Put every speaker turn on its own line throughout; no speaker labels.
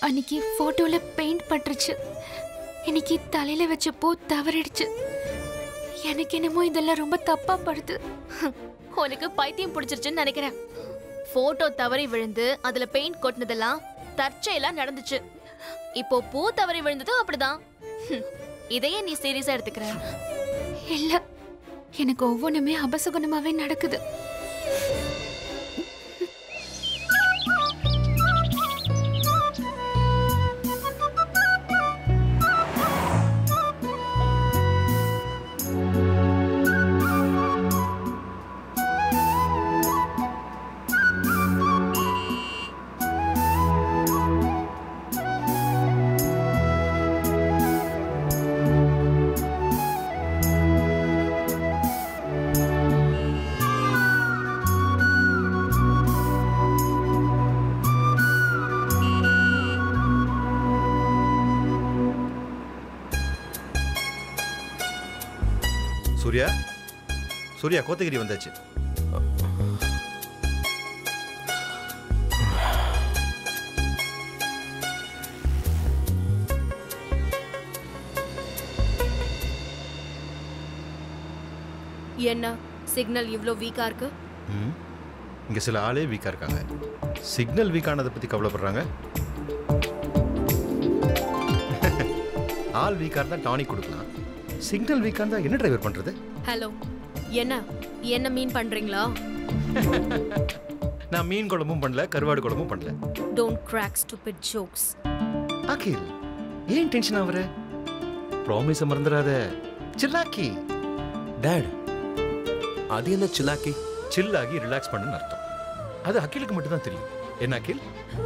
அன்னைக்கு போட்டோல பெயிண்ட் பட்டுருச்சு இன்னைக்கு தலையில வச்ச பூ தவறிடுச்சு எனக்கு என்னமோ இதெல்லாம் ரொம்ப தப்பா படுது
உனக்கு பைத்தியம் பிடிச்சிருச்சுன்னு நினைக்கிறேன் போட்டோ தவறி விழுந்து அதுல பெயிண்ட் கொட்டினதெல்லாம் தற்செயலா நடந்துச்சு இப்போ பூ தவறி விழுந்ததும் அப்படிதான் ஹம், இதையே நீ சீரியஸா எடுத்துக்கிற
இல்ல எனக்கு ஒவ்வொன்றுமே அபசகுணமாவே நடக்குது
சூர்யா சூர்யா கோத்தகிரி வந்தாச்சு
என்ன சிக்னல் இவ்ளோ வீக்கா இருக்கு
ம். இங்க சில ஆளே வீக்கா இருக்காங்க சிக்னல் வீக் ஆனதை பத்தி கவலைப்படுறாங்க ஆள் வீக்கா இருந்தா டானிக் கொடுக்கலாம் சிக்னல் வீக்கா இருந்தா என்ன டிரைவர் பண்றது
ஹலோ என்ன என்ன மீன் பண்றீங்களா
நான் மீன் குழம்பும் பண்ணல கருவாடு குழம்பும் பண்ணல
don't crack stupid jokes
Akhil ஏன் டென்ஷன் ஆகுற ப்ராமிஸ மறந்துடாத சில்லாக்கி
டேட் அது என்ன சில்லாக்கி
சில்லாகி ரிலாக்ஸ் பண்ணுன்னு அர்த்தம் அது அகிலுக்கு மட்டும் தான் தெரியும் என்ன அகில்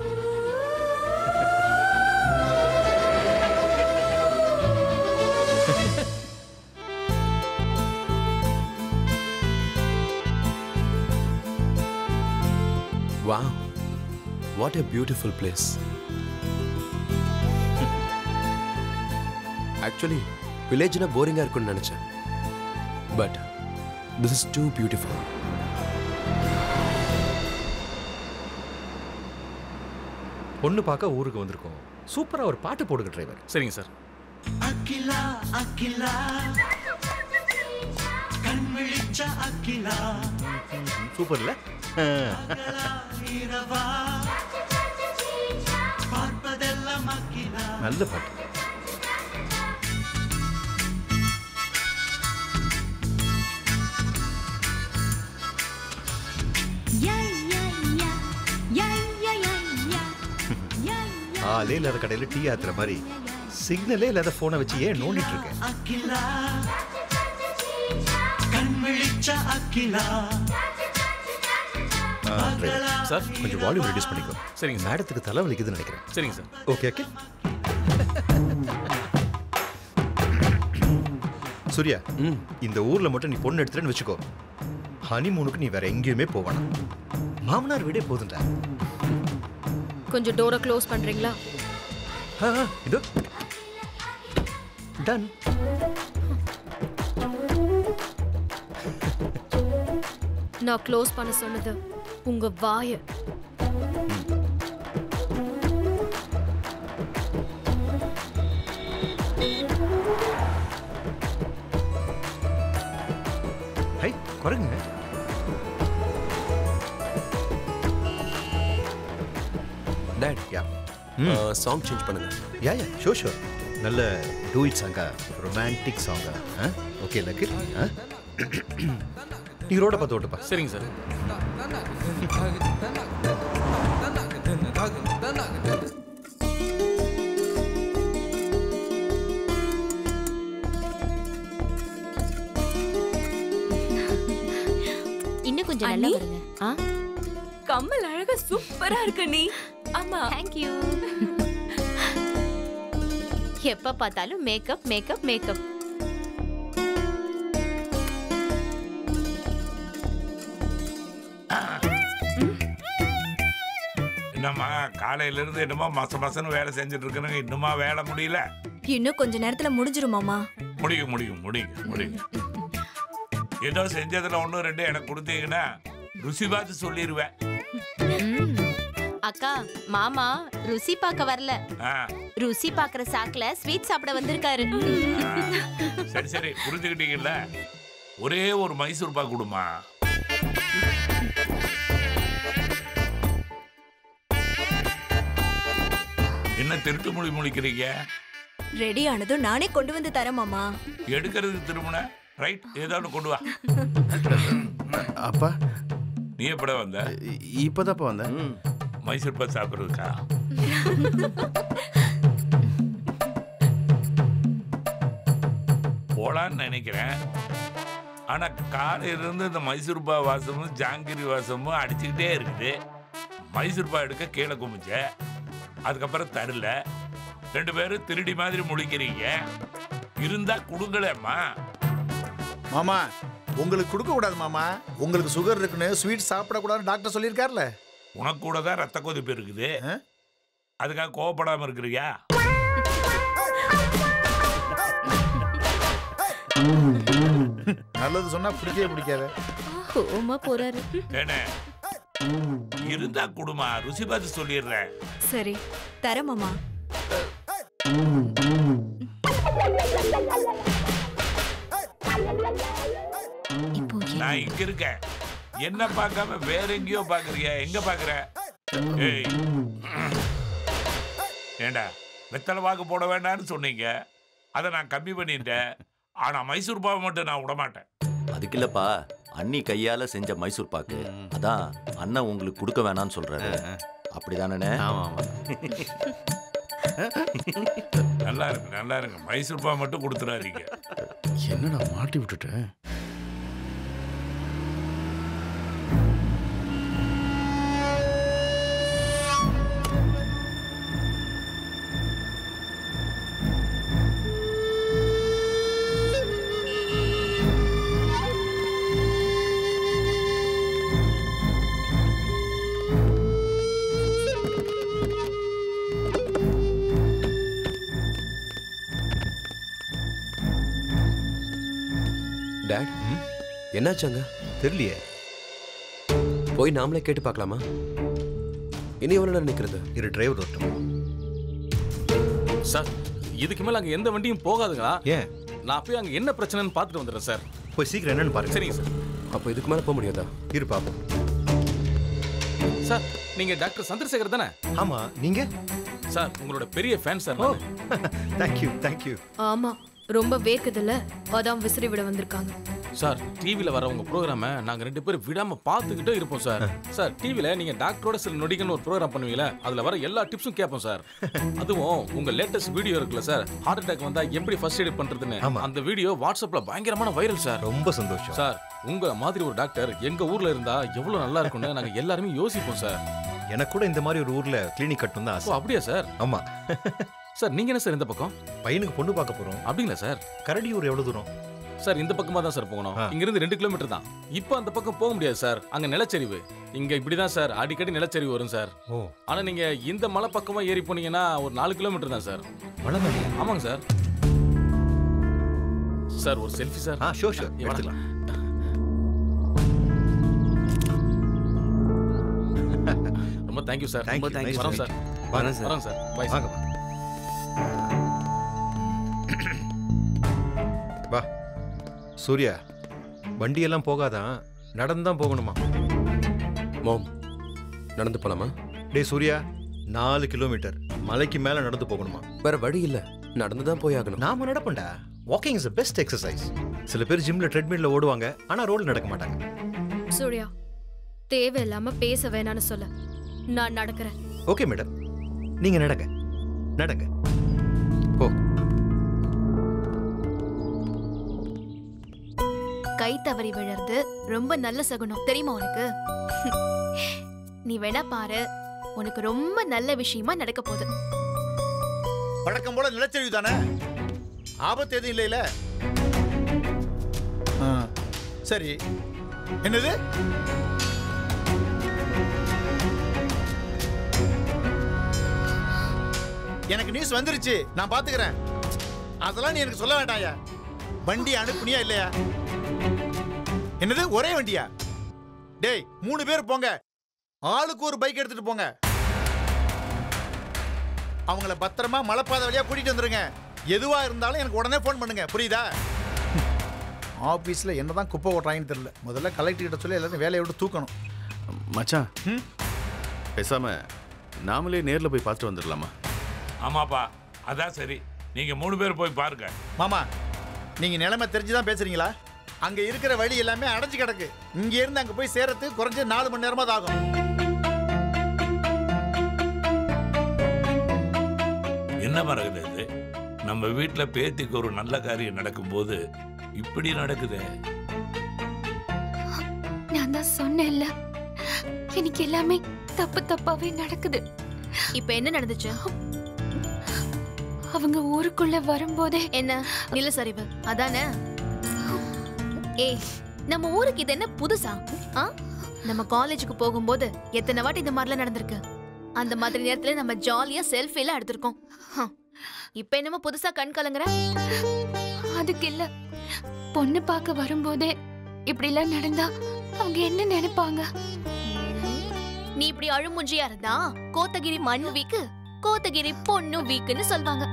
வா what a beautiful place actually வில்லேஜ்னா போரிங்காக இருக்கும்னு நினச்சேன் but this is too beautiful
பொண்ணு பார்க்க ஊருக்கு வந்திருக்கோம் சூப்பரா ஒரு பாட்டு போடுங்க டிரைவர்
சரிங்க சார்
அகிலா அகிலா கண் விழிச்ச அகிலா
சூப்பர் இல்ல
பகலா இரவா பார்ப்பதெல்லாம் அகிலா
நல்ல பாட்டு ஆளே இல்லாத கடையில டீ ஆத்துற மாதிரி சிக்னலே இல்லாத போனை வச்சு ஏன் நோண்டிட்டு இருக்கேன்
அகிலா கண் விழிச்ச அகிலா
டிரைவர்
சார்
கொஞ்சம் வால்யூம் ரெடியூஸ் பண்ணிக்கோ
சரிங்க சார்
மேடத்துக்கு தலை வலிக்குதுன்னு நினைக்கிறேன்
சரிங்க சார்
ஓகே ஓகே சூர்யா
ம்
இந்த ஊர்ல மட்டும் நீ பொண்ணு எடுத்துறேன்னு வச்சுக்கோ ஹனிமூனுக்கு நீ வேற எங்கேயுமே போவேணாம் மாமனார் வீடே போதுண்டா
கொஞ்சம் டோரை க்ளோஸ் பண்றீங்களா
ஆ, ஆ, இதோ டன்
நான் க்ளோஸ் பண்ண சொன்னது உங்க வாய
ஹை குரங்குங்க
டேட்
யா
சாங் சேஞ்ச் பண்ணுங்க
யா யா ஷோ ஷோ நல்ல டூ இட் சாங்கா ரொமான்டிக் சாங்கா ஓகே லக்கு நீ ரோட பார்த்து ஓட்டுப்பா
சரிங்க சார்
இன்னும் கொஞ்சம் நல்லா வருங்க ஆ
கம்மல் அழகா சூப்பரா இருக்க நீ ஆமா
தேங்க்யூ எப்ப பார்த்தாலும் மேக்கப் மேக்கப் மேக்கப்
என்னம்மா காலையில இருந்து என்னமோ மச மசன்னு வேலை செஞ்சுட்டு இருக்கணுங்க இன்னுமா வேலை முடியல
இன்னும் கொஞ்ச நேரத்துல முடிஞ்சிரும் மாமா
முடியும் முடியும் முடியுங்க முடியுங்க ஏதோ செஞ்சதுல ஒன்றும் ரெண்டு எனக்கு கொடுத்தீங்கன்னா ருசி பார்த்து சொல்லிடுவேன்
அக்கா மாமா ருசி பார்க்க வரல
ஆ,
ருசி பார்க்கற சாக்குல ஸ்வீட் சாப்பிட வந்திருக்காரு
ஆ. சரி சரி புரிஞ்சுக்கிட்டீங்கல்ல ஒரே ஒரு மைசூர் பாக்கு கொடுமா என்ன திருட்டு மொழி முழிக்கிறீங்க
ரெடி ஆனதும் நானே கொண்டு வந்து தரேன் மாமா
எடுக்கிறது திருமண ரைட் ஏதாவது கொண்டு வா
அப்பா
நீ எப்பட வந்த
இ- இப்பதான்ப்பா வந்தேன்
மைசூர் பாக் சாப்பிட்றதுக்கா போலான்னு நினைக்கிறேன் ஆனா காலையிலிருந்து இந்த மைசூர் பா வாசமும் ஜாங்கிரி வாசமும் அடிச்சுக்கிட்டே இருக்குது மைசூர் பா எடுக்க கீழே குமிச்ச அதுக்கப்புறம் தரல ரெண்டு பேரும் திருடி மாதிரி முழிக்கிறீங்க இருந்தா கொடுங்களேம்மா
மாமா உங்களுக்கு கொடுக்க கூடாது மாமா உங்களுக்கு சுகர் இருக்குன்னு ஸ்வீட் சாப்பிடக்கூடாதுன்னு டாக்டர் சொல்லியிருக்காருல
உனக்கு கூட தான் ரத்த கொதிப்பு இருக்குது
ஆ?
அதுக்காக கோவப்படாம இருக்கிறியா
நல்லது சொன்னா பிடிக்கவே பிடிக்காது
கோமா போறாரு
ஏனே இருந்தா குடுமா ருசி பார்த்து சொல்லிடுறேன்
சரி தரேன் மாமா
இப்போ
நான் இங்க இருக்கேன் என்ன பார்க்காம வேற எங்கேயோ பாக்குறிய எங்க பாக்குற ஏய் ஏண்டா வெத்தலை வாக்கு போட வேண்டாம்னு சொன்னீங்க அதை நான் கம்மி பண்ணிட்டேன் ஆனா மைசூர் பாவை மட்டும் நான் விட மாட்டேன்
அதுக்கு இல்லப்பா அண்ணி கையால செஞ்ச மைசூர் பாக்கு அதான் அண்ணன் உங்களுக்கு கொடுக்க வேணாம்னு சொல்றாரு அப்படிதானே
ஆமா ஆமா
நல்லா இருக்கு நல்லா இருக்கு மைசூர் பாவை மட்டும் கொடுத்துடாதீங்க
என்னடா மாட்டி விட்டுட்டேன்
டேட் என்னாச்சாங்க
தெரியலையே
போய் நாமளே கேட்டு பார்க்கலாமா இனி எவ்வளோ நேரம் நிற்கிறது
இரு டிரைவர் வரட்டும்
சார் இதுக்கு மேல அங்க எந்த வண்டியும் போகாதுங்களா
ஏன்
நான் போய் அங்க என்ன பிரச்சனைன்னு பார்த்துட்டு வந்துடுறேன் சார்
போய் சீக்கிரம் என்னன்னு பாருங்க
சரிங்க சார்
அப்போ இதுக்கு மேலே போக முடியாதா
இரு பாப்போம்
சார் நீங்க டாக்டர் சந்திரசேகர் தானே
ஆமா நீங்க
சார் உங்களோட பெரிய ஃபேன் சார்
ஓ
நானு.
தேங்க்யூ தேங்க்யூ
ஆமா ரொம்ப வேக்குதுல்ல அதான் விசிறி விட வந்திருக்காங்க
சார் டிவில வர உங்க ப்ரோக்ராம நாங்க ரெண்டு பேரும் விடாம பார்த்துக்கிட்டே இருப்போம் சார் சார் டிவில நீங்க டாக்டரோட சில நொடிகள்னு ஒரு ப்ரோக்ராம் பண்ணுவீங்களே அதுல வர எல்லா டிப்ஸும் கேட்போம் சார் அதுவும் உங்க லேட்டஸ்ட் வீடியோ இருக்குல்ல சார் ஹார்ட் அட்டாக் வந்தா எப்படி ஃபர்ஸ்ட் எய்ட் பண்றதுன்னு
ஆமா.
அந்த வீடியோ வாட்ஸ்அப்ல பயங்கரமான வைரல் சார்
ரொம்ப சந்தோஷம்
சார் உங்க மாதிரி ஒரு டாக்டர் எங்க ஊர்ல இருந்தா எவ்வளவு நல்லா இருக்கும்னு நாங்க எல்லாருமே யோசிப்போம் சார்
எனக்கு கூட இந்த மாதிரி ஒரு ஊர்ல கிளினிக் கட்டணும் தான்
ஓ
ஆசை
அப்படியா சார்
ஆமா
சார் நீங்க என்ன சார் இந்த பக்கம்
பையனுக்கு பொண்ணு பார்க்க போறோம்
அப்படிங்களா சார்
கரடியூர் எவ்வளவு தூரம்
சார் இந்த பக்கமா தான் சார் போகணும்
ஆ.
இங்க இருந்து ரெண்டு கிலோமீட்டர் தான் இப்போ அந்த பக்கம் போக முடியாது சார் அங்க நிலச்சரிவு இங்க இப்படிதான் சார் அடிக்கடி நிலச்சரிவு வரும் சார்
ஓ
ஆனா நீங்க இந்த மலை பக்கமா ஏறி போனீங்கன்னா ஒரு நாலு கிலோமீட்டர் தான் சார்
மழை மேலையா?
ஆமாங்க சார் சார் ஒரு செல்ஃபி சார்
ஆ ஷோர் ஷோர்
ஏ,
எடுத்துக்கலாம்
ரொம்ப தேங்க்யூ சார்
Thank
ரொம்ப
you.
தேங்க்யூ
Nice
வரோம்
to
சார்
meet
வரேன் சார் வரேன் சார் பாய் சார்
வாங்க வா வா சூர்யா வண்டியெல்லாம் போகாதான் நடந்து தான் போகணுமா
மோம் நடந்து போலாமா
டேய் சூர்யா நாலு கிலோமீட்டர் மலைக்கு மேல நடந்து போகணுமா
வேற வழி இல்லை நடந்து தான் போய் ஆகணும்
நாம நடப்பண்டா வாக்கிங் இஸ் பெஸ்ட் எக்ஸசைஸ் சில பேர் ஜிம்ல ட்ரெட்மில்ல ஓடுவாங்க ஆனா ரோட்ல நடக்க மாட்டாங்க
சூர்யா தேவையில்லாம பேச வேணாம்னு சொல்ல நான் நடக்கிறேன்
ஓகே மேடம் நீங்க நடங்க நடங்க ஓ
கை தவறி விழறது ரொம்ப நல்ல சகுனம் தெரியுமா உனக்கு நீ வேணா பாரு உனக்கு ரொம்ப நல்ல விஷயமா நடக்க போகுது
வழக்கம் போல நிலச்சரிவு தானே ஆபத்து எதுவும் இல்லைல ஆ, சரி என்னது எனக்கு நியூஸ் வந்துருச்சு நான் பாத்துக்கிறேன் அதெல்லாம் நீ எனக்கு சொல்ல வேண்டாம்யா வண்டி அனுப்புனியா இல்லையா என்னது ஒரே வண்டியா டேய் மூணு பேர் போங்க ஆளுக்கு ஒரு பைக் எடுத்துட்டு போங்க அவங்கள பத்திரமா மலைப்பாதை வழியா கூட்டிட்டு வந்துருங்க எதுவா இருந்தாலும் எனக்கு உடனே ஃபோன் பண்ணுங்க புரியுதா ஆபீஸ்ல என்னதான் குப்பை ஓட்டுறாங்கன்னு தெரியல முதல்ல கலெக்டர் கிட்ட சொல்லி எல்லாரும் வேலையை விட்டு தூக்கணும்
மச்சான் பேசாம நாமளே நேர்ல போய் பார்த்துட்டு வந்துடலாமா
ஆமாப்பா அதான் சரி நீங்க மூணு பேர் போய் பாருங்க
மாமா நீங்க நிலைமை தெரிஞ்சுதான் பேசுறீங்களா அங்க இருக்கிற வழி எல்லாமே அடைஞ்சு கிடக்கு இங்க இருந்து அங்க போய் சேரத்துக்கு குறைஞ்ச நாலு மணி நேரமா தான் ஆகும்
என்ன மறக்குது இது நம்ம வீட்டில் பேத்திக்கு ஒரு நல்ல காரியம் நடக்கும்போது இப்படி நடக்குதே
நான் தான் சொன்னேன்ல எனக்கு எல்லாமே தப்பு தப்பாவே நடக்குது
இப்ப என்ன நடந்துச்சு
அவங்க ஊருக்குள்ள வரும்போதே
என்ன நிலசரிவு அதானே ஏய் நம்ம ஊருக்கு இது என்ன புதுசா ஆ நம்ம காலேஜுக்கு போகும்போது எத்தனை வாட்டி இந்த மாதிரிலாம் நடந்திருக்கு அந்த மாதிரி நேரத்துல நம்ம ஜாலியா செல்ஃபில எடுத்திருக்கோம் ஹம். இப்ப என்னமோ புதுசா கண் கலங்குற
அதுக்கு இல்ல பொண்ணு பார்க்க வரும்போதே இப்படி எல்லாம் நடந்தா அவங்க என்ன நினைப்பாங்க
நீ இப்படி அழுமுஞ்சியா இருந்தா கோத்தகிரி மண் வீக்கு கோத்தகிரி பொண்ணு வீக்குன்னு சொல்வாங்க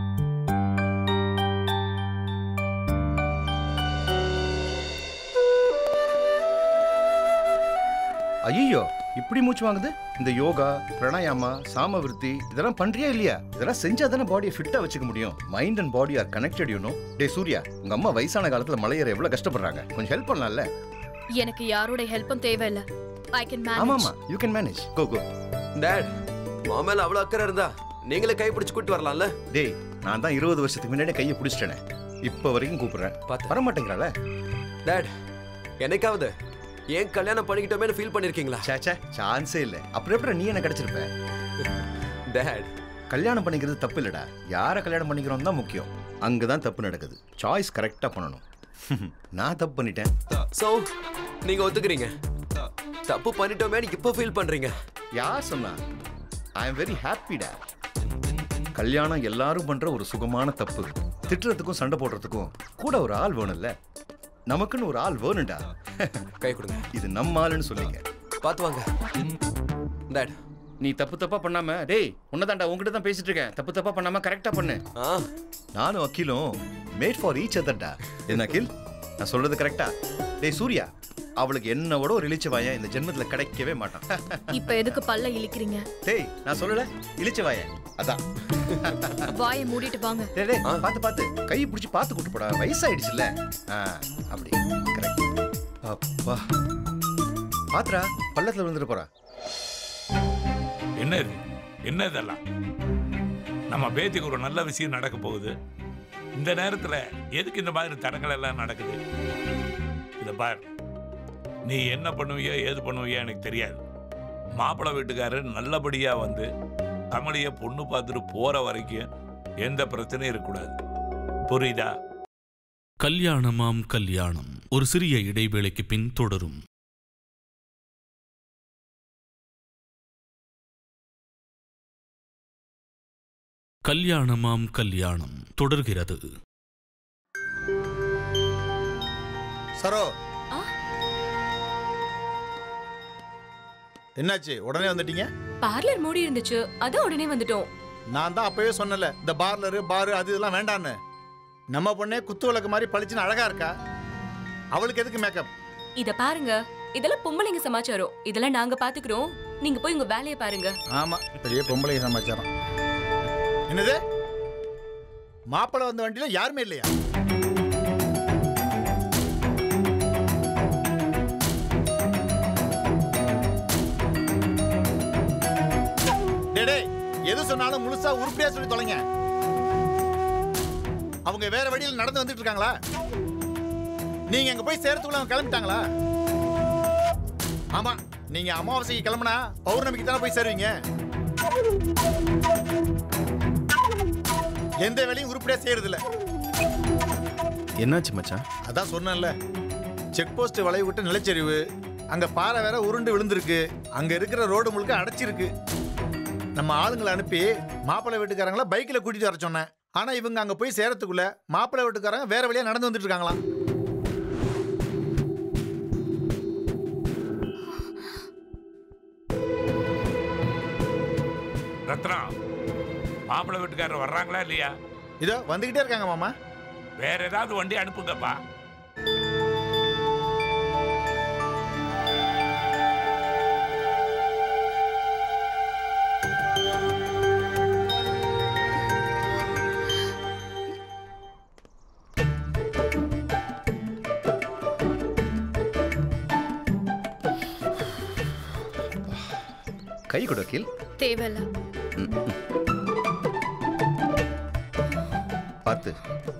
ஐயோ இப்படி மூச்சு வாங்குது இந்த யோகா பிராணாயாமா சாம விருத்தி இதெல்லாம் பண்றியா இல்லையா இதெல்லாம் செஞ்சா தானே பாடியை ஃபிட்டா வச்சுக்க முடியும் mind and body are connected you know டே சூர்யா உங்க அம்மா வயசான காலத்துல மலையேற எவ்வளவு கஷ்டப்படுறாங்க கொஞ்சம் ஹெல்ப் பண்ணலாம்ல
எனக்கு யாரோட ஹெல்ப்பும் தேவையில்ல ஐ கேன்
ஆமா
மேனேஜ்
ஆமா you can manage go go
dad மாமேல அவ்வளவு அக்கறை இருந்தா நீங்களே கை பிடிச்சு கூட்டு வரலாம்ல
டேய் நான் தான் இருபது வருஷத்துக்கு முன்னாடி கையை பிடிச்சிட்டேனே இப்போ வரைக்கும் கூப்பிடுறேன் வர மாட்டேங்கிறாள
டேட் என்னைக்காவது ஏன் கல்யாணம் பண்ணிக்கிட்டோமேனு ஃபீல் பண்ணிருக்கீங்களா
சேச்சே சான்ஸே இல்லை அப்புறம் எப்படி நீ என்ன கிடைச்சிருப்ப
டேட்
கல்யாணம் பண்ணிக்கிறது தப்பு இல்லடா யாரை கல்யாணம் பண்ணிக்கிறோம் தான் முக்கியம் அங்கதான் தப்பு நடக்குது சாய்ஸ் கரெக்டா பண்ணணும் நான் தப்பு பண்ணிட்டேன்
சோ நீங்க ஒத்துக்கிறீங்க தப்பு பண்ணிட்டோமேனு இப்போ ஃபீல் பண்றீங்க
யார் சொன்னா ஐ எம் வெரி ஹாப்பிடா கல்யாணம் எல்லாரும் பண்ற ஒரு சுகமான தப்பு திட்டுறதுக்கும் சண்டை போடுறதுக்கும் கூட ஒரு ஆள் வேணும்ல நமக்குன்னு ஒரு ஆள் வேணும்டா
கை கொடுங்க
இது நம்ம ஆளுன்னு சொல்லிங்க
பார்த்து வாங்க டேட்
நீ தப்பு தப்பா பண்ணாம டேய் உன்னதாண்டா உன்கிட்ட தான் பேசிட்டு இருக்கேன் தப்பு தப்பா பண்ணாம கரெக்டா பண்ணு நானும் அகிலும் மேட் ஃபார் ஈச் அதர்டா என்ன அகில் நான் சொல்றது கரெக்டா டேய் சூர்யா அவளுக்கு என்ன விட ஒரு இளிச்சவாயன் இந்த ஜென்மத்துல கிடைக்கவே மாட்டான்
இப்ப எதுக்கு பல்ல இழிக்கிறீங்க
டேய் நான் சொல்லல இளிச்சவாயன் அதான்
வாயை மூடிட்டு வாங்க
டேய் டேய் பாத்து பாத்து கை பிடிச்சி பாத்து கூட்டு போடா வயசாயிடுச்சுல்ல ஆ அப்படி கரெக்ட் அப்பா பாத்துடா பள்ளத்துல விழுந்துட்டு போறா
என்ன இது என்ன இதெல்லாம் நம்ம பேத்திக்கு ஒரு நல்ல விஷயம் நடக்க போகுது இந்த நேரத்துல எதுக்கு இந்த மாதிரி தடங்கள் எல்லாம் நடக்குது இத பார் நீ என்ன பண்ணுவியோ ஏது பண்ணுவியோ எனக்கு தெரியாது மாப்பிள்ளை வீட்டுக்காரர் நல்லபடியா வந்து கமலிய பொண்ணு பார்த்துட்டு போற வரைக்கும் எந்த பிரச்சனையும் இருக்கக்கூடாது புரியுதா
கல்யாணமாம் கல்யாணம் ஒரு சிறிய இடைவேளைக்கு பின் தொடரும் கல்யாணமாம் கல்யாணம் தொடர்கிறது
சரோ என்னாச்சு உடனே வந்துட்டீங்க
பார்லர் மூடி இருந்துச்சு அதான் உடனே வந்துட்டோம்
நான் தான் அப்பவே சொன்னல இந்த பார்லரு பாரு அது இதெல்லாம் வேண்டான்னு நம்ம பொண்ணே குத்து விளக்கு மாதிரி பளிச்சுன்னு அழகா இருக்கா அவளுக்கு எதுக்கு மேக்கப்
இத பாருங்க இதெல்லாம் பொம்பளைங்க சமாச்சாரம் இதெல்லாம் நாங்க பாத்துக்கிறோம் நீங்க போய் உங்க வேலையை பாருங்க
ஆமா பெரிய பொம்பளை சமாச்சாரம் என்னது மாப்பிள்ளை வந்த வண்டியில யாருமே இல்லையா டேய், டேய், எது சொன்னாலும் முழுசா உருப்படியா சொல்லி தொலைங்க அவங்க வேற வழியில் நடந்து வந்துட்டு இருக்காங்களா நீங்க அங்க போய் சேரத்துக்குள்ள அவங்க கிளம்பிட்டாங்களா ஆமா நீங்க அமாவாசைக்கு கிளம்புனா பௌர்ணமிக்கு தானே போய் சேருவீங்க எந்த வேலையும் உருப்படியா செய்யறது இல்ல
என்னாச்சு மச்சான்
அதான் சொன்னேன்ல செக் போஸ்ட் வளைவு விட்டு நிலச்சரிவு அங்க பாறை வேற உருண்டு விழுந்திருக்கு அங்க இருக்கிற ரோடு முழுக்க அடைச்சிருக்கு நம்ம ஆளுங்களை அனுப்பி மாப்பிள்ளை வீட்டுக்காரங்கள பைக்ல கூட்டிட்டு வர சொன்னேன் ஆனா இவங்க அங்க போய் சேரத்துக்குள்ள மாப்பிள்ளை வீட்டுக்காரங்க வேற வழியா நடந்து வந்துட்டு இருக்காங்களாம்
ரத்னா மாப்பிள்ளை வீட்டுக்காரர் வர்றாங்களா இல்லையா
இதோ வந்துகிட்டே இருக்காங்க மாமா
வேற ஏதாவது வண்டி அனுப்புங்கப்பா
கை கொடு அகில்
தேவையில்ல
பார்த்து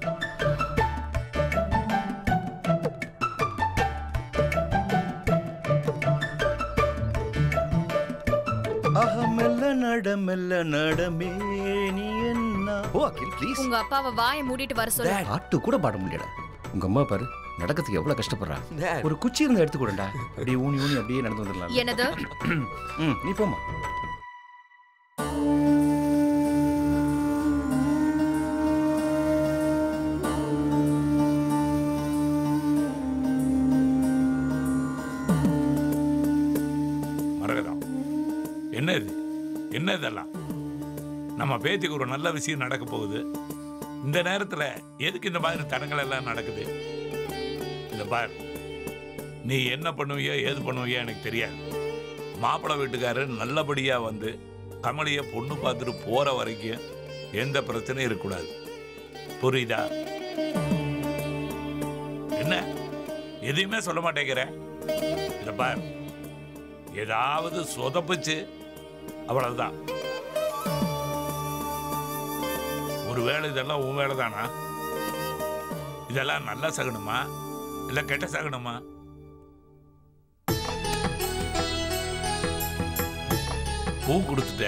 ஆஹா மெல்ல நட மெல்ல நடமே நீ என்ன ஓ அகில் ப்ளீஸ்
உங்க அப்பாவை வாயை மூடிட்டு வர சொல்லு
பாட்டு கூட பாட முடியல உங்க அம்மா பாரு நடக்கிறதுக்கு எவ்வளவு கஷ்டப்படுறா
Dad.
ஒரு குச்சி இருந்தா எடுத்து கூடண்டா அப்படியே ஊனி ஊனி அப்படியே நடந்து வந்துடலாம்
என்னது
ம் நீ போமா
மரகதம் என்ன இது என்ன இதெல்லாம் நம்ம பேத்திக்கு ஒரு நல்ல விஷயம் நடக்க போகுது இந்த நேரத்துல எதுக்கு இந்த மாதிரி தடங்கள் எல்லாம் நடக்குது இந்த பார் நீ என்ன பண்ணுவியோ ஏது பண்ணுவியோ எனக்கு தெரியாது மாப்பிள்ளை வீட்டுக்காரர் நல்லபடியா வந்து கமலிய பொண்ணு பார்த்துட்டு போற வரைக்கும் எந்த பிரச்சனையும் இருக்கக்கூடாது புரியுதா என்ன எதையுமே சொல்ல மாட்டேங்கிற இந்த பார் ஏதாவது சொதப்புச்சு அவ்வளவுதான் ஒருவேளை இதெல்லாம் உன் வேலை தானா இதெல்லாம் நல்ல சகனமா இல்ல கெட்ட சகனமா பூ கொடுத்துட்ட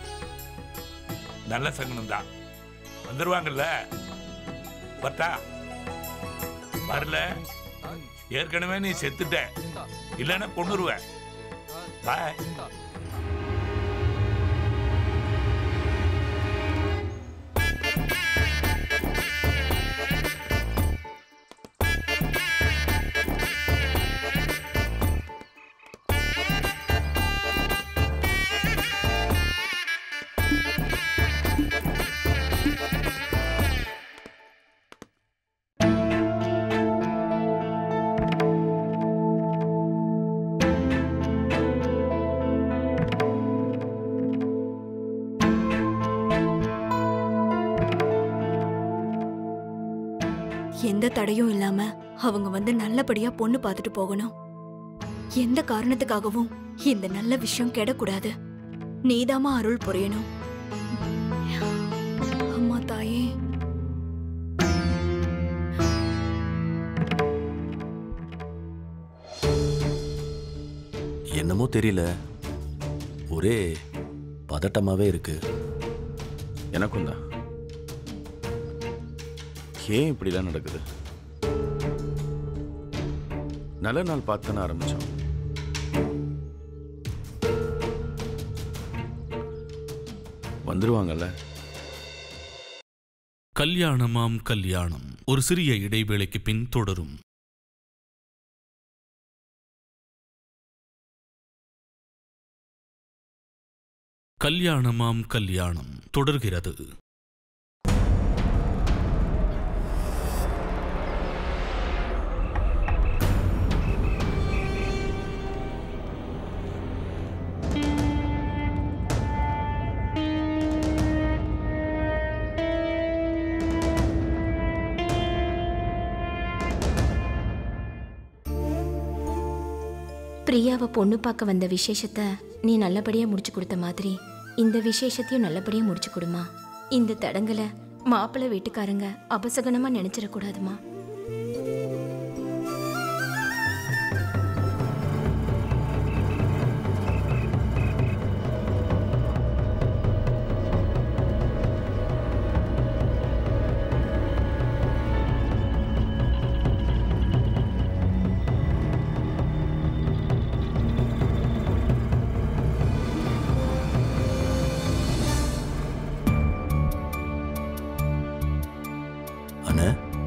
நல்ல சகனம் தான் வந்துருவாங்கல்ல பத்தா வரல ஏற்கனவே நீ செத்துட்ட இல்லைன்னா கொண்டுருவேன் பாய்
எந்த தடையும் இல்லாம அவங்க வந்து நல்லபடியா பொண்ணு பார்த்துட்டு போகணும் எந்த காரணத்துக்காகவும் இந்த நல்ல விஷயம் கெடக்கூடாது நீதாமா அருள் புரியணும் அம்மா தாயே
என்னமோ தெரியல ஒரே பதட்டமாவே இருக்கு
எனக்கும் தான் ஏன் இப்படிலாம் நடக்குது நல்ல நாள் பார்த்து தானே ஆரம்பிச்சோம் வந்துருவாங்கல்ல
கல்யாணமாம் கல்யாணம் ஒரு சிறிய இடைவேளைக்கு பின் தொடரும் கல்யாணமாம் கல்யாணம் தொடர்கிறது
பிரியாவை பொண்ணு பார்க்க வந்த விசேஷத்தை நீ நல்லபடியா முடிச்சு கொடுத்த மாதிரி இந்த விசேஷத்தையும் நல்லபடியா முடிச்சு கொடுமா இந்த தடங்களை மாப்பிள்ளை வீட்டுக்காரங்க அபசகனமா நினைச்சிடக்கூடாதுமா
அண்ணே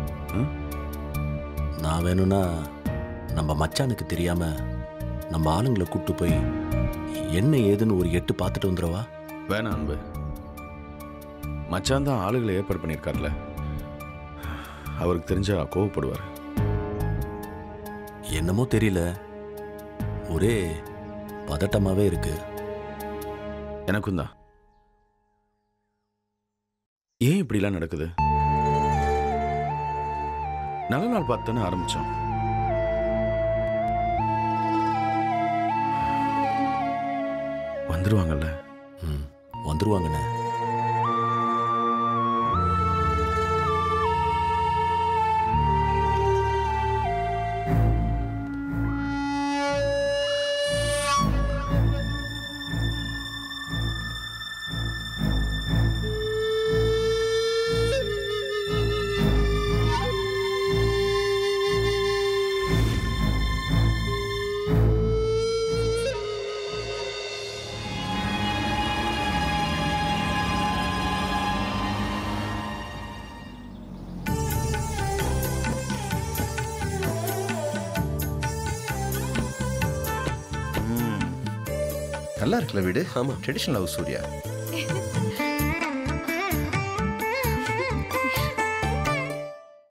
நான் வேணும்னா நம்ம மச்சானுக்கு தெரியாம நம்ம ஆளுங்களை கூட்டு போய் என்ன ஏதுன்னு ஒரு எட்டு பார்த்துட்டு வந்துடவா
வேணாம் அன்பு மச்சான் தான் ஆளுகளை ஏற்பாடு பண்ணியிருக்கார்ல அவருக்கு தெரிஞ்சா கோவப்படுவார்
என்னமோ தெரியல ஒரே பதட்டமாவே இருக்கு
எனக்கும் தான் ஏன் இப்படிலாம் நடக்குது நல்ல நாள் பார்த்தானே ஆரம்பிச்சோம் வந்துருவாங்கல்ல
ம் வந்துருவாங்கண்ணே
நல்லா இருக்குல்ல வீடு ஆமா ட்ரெடிஷனல் ஹவுஸ் சூர்யா